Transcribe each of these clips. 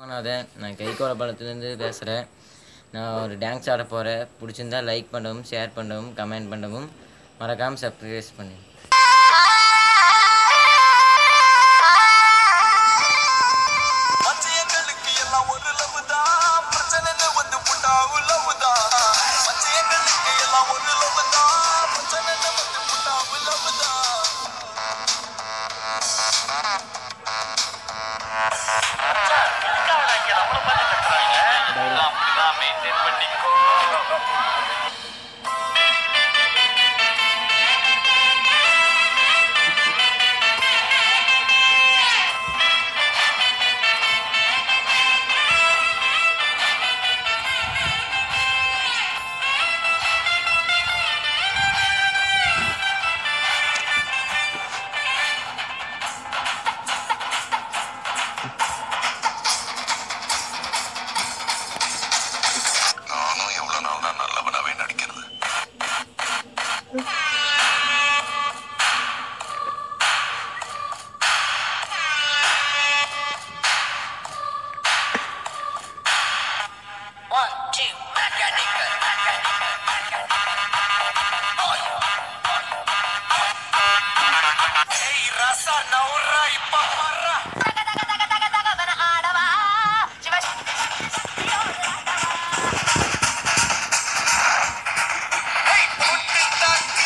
விஸ்வநாதன் நான் கைகோளபாளையத்துலேருந்து பேசுகிறேன் நான் ஒரு டான்ஸ் ஆட போகிறேன் பிடிச்சிருந்தா லைக் பண்ணவும் ஷேர் பண்ணவும் கமெண்ட் பண்ணவும் மறக்காமல் சப்ஸ்கிரைப் பண்ணி மச்சையங்களுக்கு எல்லாம் ஒரு லவ் தான் பிரச்சனைன்னு வந்து புட்டா லவ் தான் மச்சையங்களுக்கு எல்லாம் ஒரு லவ் தான் பிரச்சனைன்னு வந்து புட்டா லவ் தான் அப்படிதான் மெயின்டைன் பண்ணிக்கோ நானும் எவ்வளவு நாள் தான் நல்லவனாவே நடிக்கிறது One, two, Macanica, Macanica, ஏய் ரசா நவுரா இப்ப வர்றா ஏய் பொட்டு தாக்கு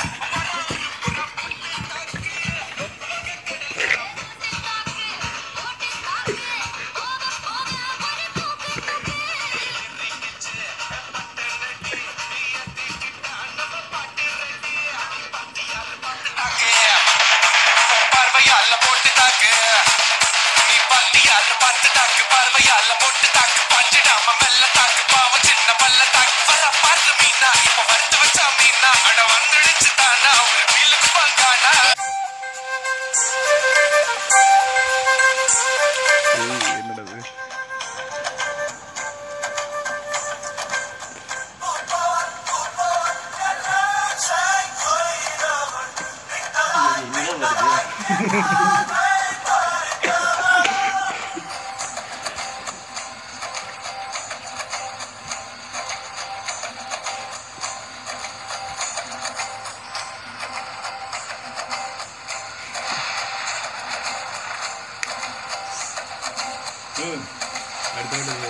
தாக்கு பார்வையால போட்டு தாக்கு நீ பத்தியால பார்த்து தாக்கு பார்வையால போட்டு தாக்கு பஞ்சிடாம மெல்ல தாக்கு பாவம் சின்ன பல்ல தாக்கு வர பார்த்து மீனா இப்ப வறுத்து வச்சா மீனா அட வந்துடுச்சு தானா ஒரு மீலுக்கு பங்கானா என்னடது அடுத்த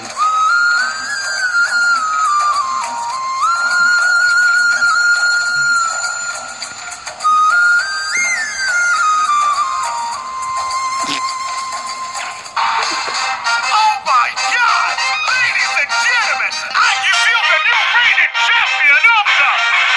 Oh my God! Ladies and gentlemen, I you feel the new reigning champion of the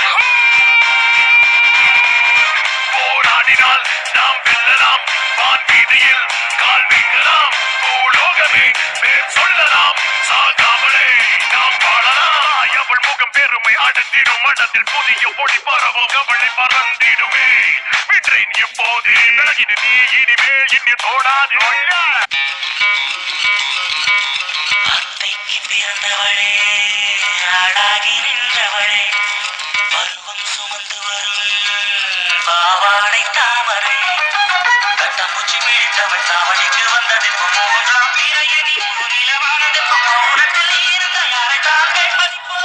போராடினால் நாம் வெல்லலாம் வான் வீதியில் கால் வைக்கலாம் பூலோகமே பேர் சொல்லலாம் சாகாமலே நாம் வாழலாம் எவள் முகம் பெருமை அடத்திடும் மனத்தில் புதிய ஒளி பரவும் கவலை பறந்திடுமே விட்ரேன் இப்போது விலகிடு நீ இனிமேல் இனி தோடாது அத்தைக்கு பிறந்தவளே ஆடாகி நின்றவளே பருவம் சுமந்து வரும் பாவாடை தாமரை கட்டாம்பூச்சி பிடித்தவள் தாவணிக்கு வந்தது இப்போ மூன்றாம் பிறையணி முழு நிலவானது இப்போ மௌனத்தில் இருந்த யாரை தான் கேட்பதிப்போ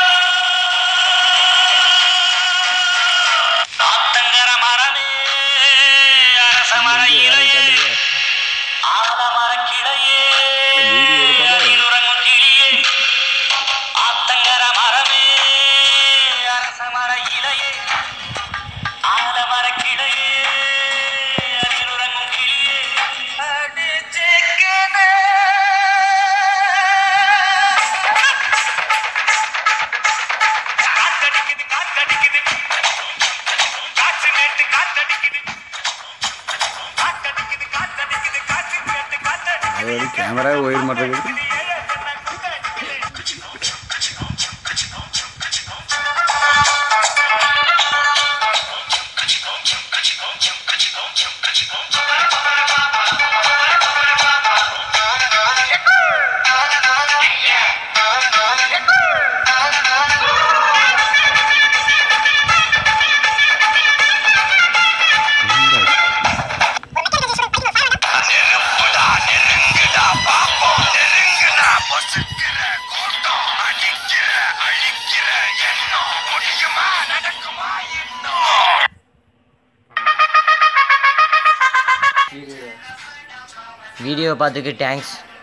ஆத்தங்கர மரமே அரச மர இலையே ஆலமரக் கிளையே, அதில் உறங்கும் கிளியே, ஆத்தங்கர மரமே, அரச மர இலையே, ஆலமரக் கிளையே, அதில் உறங்கும் கிளியே, அடிச்சேக்கனே. காத்தடிக்குது, காத்தடிக்குது. காற்று நேற்று காத்தடிக்குது காத்தடிக்குது காத்தடிக்குது காற்று நேற்று காத்தடிக்குது அது ஒரு கேமரா ஒயர் மாட்டேங்குது நெருப்புடா நெருங்குடா பாப்போம் வீடியோ பார்த்துக்கு தேங்க்ஸ்